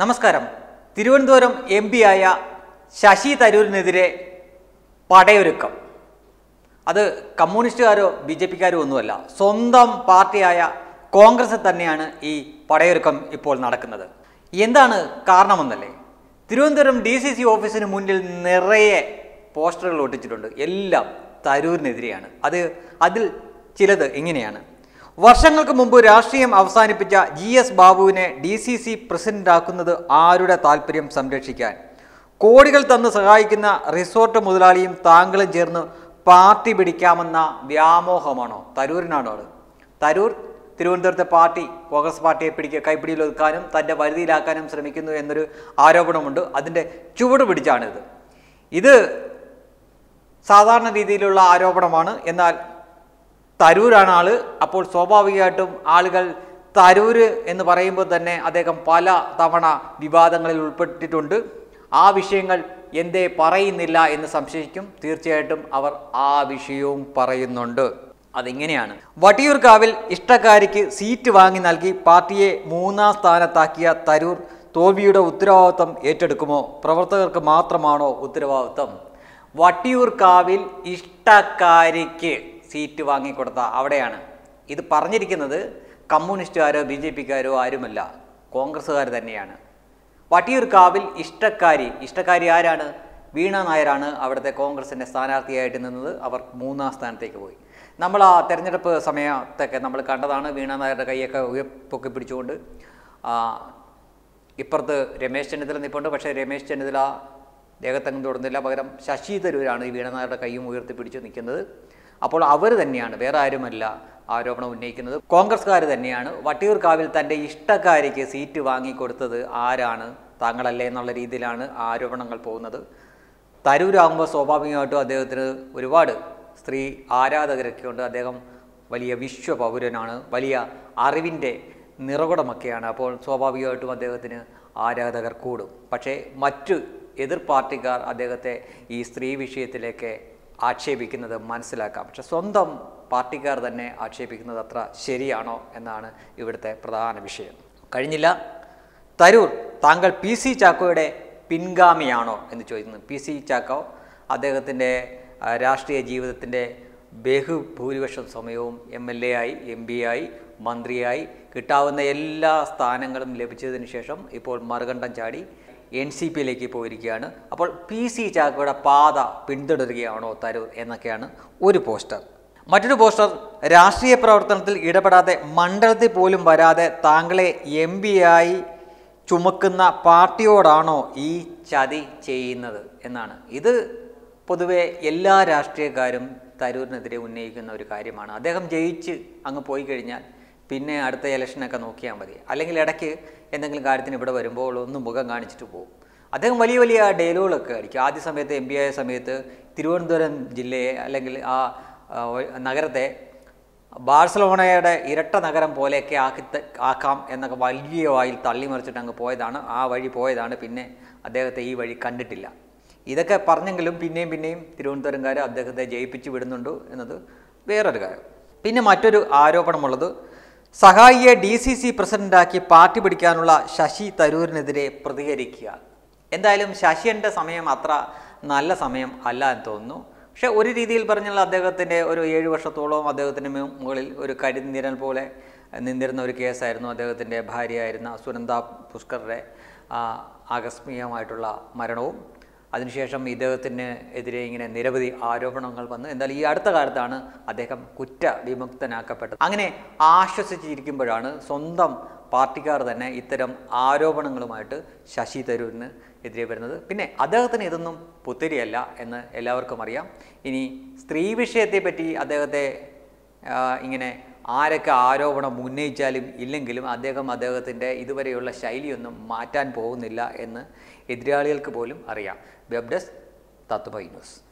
നമസ്കാരം Thiruvananthapuram M P ആയ ശശി തരൂരിനെതിരെ പടയൊരുക്കം അത് കമ്മ്യൂണിസ്റ്റുകാരോ ബി ജെ പിക്കാരോ ഒന്നുമല്ല സ്വന്തം പാർട്ടിയായ കോൺഗ്രസ് തന്നെയാണ് ഈ പടയൊരുക്കം ഇപ്പോൾ നടക്കുന്നത് എന്താണ് കാരണമെന്നല്ലേ തിരുവനന്തപുരം ഡി സി സി ഓഫീസിന് മുന്നിൽ നിറയെ പോസ്റ്ററുകൾ ഒട്ടിച്ചിട്ടുണ്ട് എല്ലാം തരൂരിനെതിരെയാണ് അത് അതിൽ ചിലത് ഇങ്ങനെയാണ് വർഷങ്ങൾക്ക് മുമ്പ് രാഷ്ട്രീയം അവസാനിപ്പിച്ച ജി എസ് ബാബുവിനെ ഡി സി സി പ്രസിഡന്റാക്കുന്നത് ആരുടെ താല്പര്യം സംരക്ഷിക്കാൻ കോടികൾ തന്ന് സഹായിക്കുന്ന റിസോർട്ട് മുതലാളിയും താങ്കളും ചേർന്ന് പാർട്ടി പിടിക്കാമെന്ന വ്യാമോഹമാണോ തരൂരിനാണോ അത് തരൂർ തിരുവനന്തപുരത്തെ പാർട്ടി കോൺഗ്രസ് പാർട്ടിയെ പിടിക്കുക കൈപ്പിടിയിൽ ഒതുക്കാനും തൻ്റെ വരുതിയിലാക്കാനും ശ്രമിക്കുന്നു എന്നൊരു ആരോപണമുണ്ട് അതിൻ്റെ ചുവട് പിടിച്ചാണിത് ഇത് സാധാരണ രീതിയിലുള്ള ആരോപണമാണ് എന്നാൽ തരൂരാണ് ആള് അപ്പോൾ സ്വാഭാവികമായിട്ടും ആളുകൾ തരൂര് എന്ന് പറയുമ്പോൾ തന്നെ അദ്ദേഹം പല തവണ വിവാദങ്ങളിൽ ഉൾപ്പെട്ടിട്ടുണ്ട് ആ വിഷയങ്ങൾ എന്തേ പറയുന്നില്ല എന്ന് സംശയിക്കും തീർച്ചയായിട്ടും അവർ ആ വിഷയവും പറയുന്നുണ്ട് അതിങ്ങനെയാണ് വട്ടിയൂർക്കാവിൽ ഇഷ്ടക്കാരിക്ക് സീറ്റ് വാങ്ങി നൽകി പാർട്ടിയെ മൂന്നാം സ്ഥാനത്താക്കിയ തരൂർ തോൽവിയുടെ ഉത്തരവാദിത്വം ഏറ്റെടുക്കുമോ പ്രവർത്തകർക്ക് മാത്രമാണോ ഉത്തരവാദിത്വം വട്ടിയൂർക്കാവിൽ ഇഷ്ടക്കാരിക്ക് സീറ്റ് വാങ്ങിക്കൊടുത്ത അവിടെയാണ് ഇത് പറഞ്ഞിരിക്കുന്നത് കമ്മ്യൂണിസ്റ്റുകാരോ ബി ജെ പിക്കാരോ ആരുമല്ല കോൺഗ്രസ്സുകാർ തന്നെയാണ് വട്ടിയൂർക്കാവിൽ ഇഷ്ടക്കാരി ഇഷ്ടക്കാരി ആരാണ് വീണ നായരാണ് അവിടുത്തെ കോൺഗ്രസിൻ്റെ സ്ഥാനാർത്ഥിയായിട്ട് നിന്നത് അവർ മൂന്നാം സ്ഥാനത്തേക്ക് പോയി നമ്മൾ ആ തെരഞ്ഞെടുപ്പ് സമയത്തൊക്കെ നമ്മൾ കണ്ടതാണ് വീണ നായരുടെ കൈയൊക്കെ ഉയപ്പൊക്കി പിടിച്ചുകൊണ്ട് ആ, ഇപ്പുറത്ത് രമേശ് ചെന്നിത്തല നിൽപ്പുണ്ട് പക്ഷേ രമേശ് ചെന്നിത്തല ദേഹത്തെങ്ങും തൊടുന്നില്ല പകരം ശശി തരൂരാണ് ഈ വീണനായരുടെ കൈയും ഉയർത്തി പിടിച്ച് നിൽക്കുന്നത് അപ്പോൾ അവർ തന്നെയാണ് വേറെ ആരുമല്ല ആരോപണം ഉന്നയിക്കുന്നത് കോൺഗ്രസ്സുകാർ തന്നെയാണ് വട്ടിയൂർക്കാവിൽ തൻ്റെ ഇഷ്ടക്കാരിക്ക് സീറ്റ് വാങ്ങിക്കൊടുത്തത് ആരാണ് താങ്കളല്ലേ എന്നുള്ള രീതിയിലാണ് ആരോപണങ്ങൾ പോകുന്നത് തരൂരാകുമ്പോൾ സ്വാഭാവികമായിട്ടും അദ്ദേഹത്തിന് ഒരുപാട് സ്ത്രീ ആരാധകരൊക്കെ ഉണ്ട് അദ്ദേഹം വലിയ വിശ്വപൗരനാണ് വലിയ അറിവിൻ്റെ നിറകുടമൊക്കെയാണ് അപ്പോൾ സ്വാഭാവികമായിട്ടും അദ്ദേഹത്തിന് ആരാധകർ കൂടും പക്ഷേ മറ്റ് എതിർ പാർട്ടിക്കാർ അദ്ദേഹത്തെ ഈ സ്ത്രീ വിഷയത്തിലേക്ക് ആക്ഷേപിക്കുന്നത് മനസ്സിലാക്കാം പക്ഷെ സ്വന്തം പാർട്ടിക്കാർ തന്നെ ആക്ഷേപിക്കുന്നത് അത്ര ശരിയാണോ എന്നാണ് ഇവിടുത്തെ പ്രധാന വിഷയം കഴിഞ്ഞില്ല തരൂർ താങ്കൾ പി സി ചാക്കോയുടെ പിൻഗാമിയാണോ എന്ന് ചോദിക്കുന്നു പി സി ചാക്കോ അദ്ദേഹത്തിൻ്റെ ആ, രാഷ്ട്രീയ ജീവിതത്തിൻ്റെ ബഹുഭൂരിപക്ഷം സമയവും എം എൽ എ ആയി എം പി ആയി മന്ത്രിയായി കിട്ടാവുന്ന എല്ലാ സ്ഥാനങ്ങളും ലഭിച്ചതിന് ശേഷം ഇപ്പോൾ മറുകണ്ഠം ചാടി എൻ സി പിയിലേക്ക് പോയിരിക്കുകയാണ് അപ്പോൾ പി സി ചാക്കോയുടെ പാത പിന്തുടരുകയാണോ തരൂർ എന്നൊക്കെയാണ് ഒരു പോസ്റ്റർ മറ്റൊരു പോസ്റ്റർ രാഷ്ട്രീയ പ്രവർത്തനത്തിൽ ഇടപെടാതെ മണ്ഡലത്തിൽ പോലും വരാതെ താങ്കളെ എം ആയി ചുമക്കുന്ന പാർട്ടിയോടാണോ ഈ ചതി ചെയ്യുന്നത് എന്നാണ് ഇത് പൊതുവെ എല്ലാ രാഷ്ട്രീയക്കാരും തരൂരിനെതിരെ ഉന്നയിക്കുന്ന ഒരു കാര്യമാണ് അദ്ദേഹം ജയിച്ച് അങ്ങ് പോയി കഴിഞ്ഞാൽ പിന്നെ അടുത്ത ഇലക്ഷനൊക്കെ നോക്കിയാൽ മതി അല്ലെങ്കിൽ ഇടയ്ക്ക് എന്തെങ്കിലും കാര്യത്തിന് ഇവിടെ വരുമ്പോൾ ഒന്ന് മുഖം കാണിച്ചിട്ട് പോകും അദ്ദേഹം വലിയ വലിയ ഡയലോഗുകളൊക്കെ അടിക്കും ആദ്യ സമയത്ത് എം പി ആയ സമയത്ത് തിരുവനന്തപുരം ജില്ലയെ അല്ലെങ്കിൽ ആ ആ, നഗരത്തെ ബാഴ്സലോണയുടെ ഇരട്ട നഗരം പോലെയൊക്കെ ആക്കി ത- ആക്കാം എന്നൊക്കെ വലിയ വായിൽ തള്ളിമറിച്ചിട്ട് അങ്ങ് പോയതാണ് ആ വഴി പോയതാണ് പിന്നെ അദ്ദേഹത്തെ ഈ വഴി കണ്ടിട്ടില്ല ഇതൊക്കെ പറഞ്ഞെങ്കിലും പിന്നെയും പിന്നെയും തിരുവനന്തപുരംകാർ അദ്ദേഹത്തെ ജയിപ്പിച്ച് വിടുന്നുണ്ട് എന്നത് വേറൊരു കാര്യം പിന്നെ മറ്റൊരു ആരോപണമുള്ളത് സഹായിയെ ഡി സി സി പ്രസിഡന്റാക്കി പാർട്ടി പിടിക്കാനുള്ള ശശി തരൂരിനെതിരെ പ്രതികരിക്കുക എന്തായാലും ശശിയുടെ സമയം അത്ര നല്ല സമയം അല്ല എന്ന് തോന്നുന്നു പക്ഷെ ഒരു രീതിയിൽ പറഞ്ഞാൽ അദ്ദേഹത്തിൻ്റെ ഒരു ഏഴ് വർഷത്തോളം അദ്ദേഹത്തിന് മു- മുകളിൽ ഒരു കരിനിരൽ പോലെ നിന്നിരുന്ന ഒരു കേസായിരുന്നു അദ്ദേഹത്തിൻ്റെ ഭാര്യയായിരുന്ന സുനന്ദ പുഷ്കറുടെ ആ, ആകസ്മികമായിട്ടുള്ള മരണവും അതിനുശേഷം ഇദ്ദേഹത്തിന് എതിരെ ഇങ്ങനെ നിരവധി ആരോപണങ്ങൾ വന്നു എന്നാൽ ഈ അടുത്ത കാലത്താണ് അദ്ദേഹം കുറ്റ വിമുക്തനാക്കപ്പെട്ടത് അങ്ങനെ ആശ്വസിച്ചിരിക്കുമ്പോഴാണ് സ്വന്തം പാർട്ടിക്കാർ തന്നെ ഇത്തരം ആരോപണങ്ങളുമായിട്ട് ശശി തരൂരിന് എതിരെ വരുന്നത് പിന്നെ അദ്ദേഹത്തിന് ഇതൊന്നും പുത്തിരിയല്ല എന്ന് എല്ലാവർക്കും അറിയാം ഇനി സ്ത്രീ വിഷയത്തെപ്പറ്റി അദ്ദേഹത്തെ ആ, ഇങ്ങനെ ആരൊക്കെ ആരോപണം ഉന്നയിച്ചാലും ഇല്ലെങ്കിലും അദ്ദേഹം അദ്ദേഹത്തിൻ്റെ ഇതുവരെയുള്ള ശൈലിയൊന്നും മാറ്റാൻ പോകുന്നില്ല എന്ന് എതിരാളികൾക്ക് പോലും അറിയാം വെബ് ഡെസ്ക് തത്വമൈ ന്യൂസ്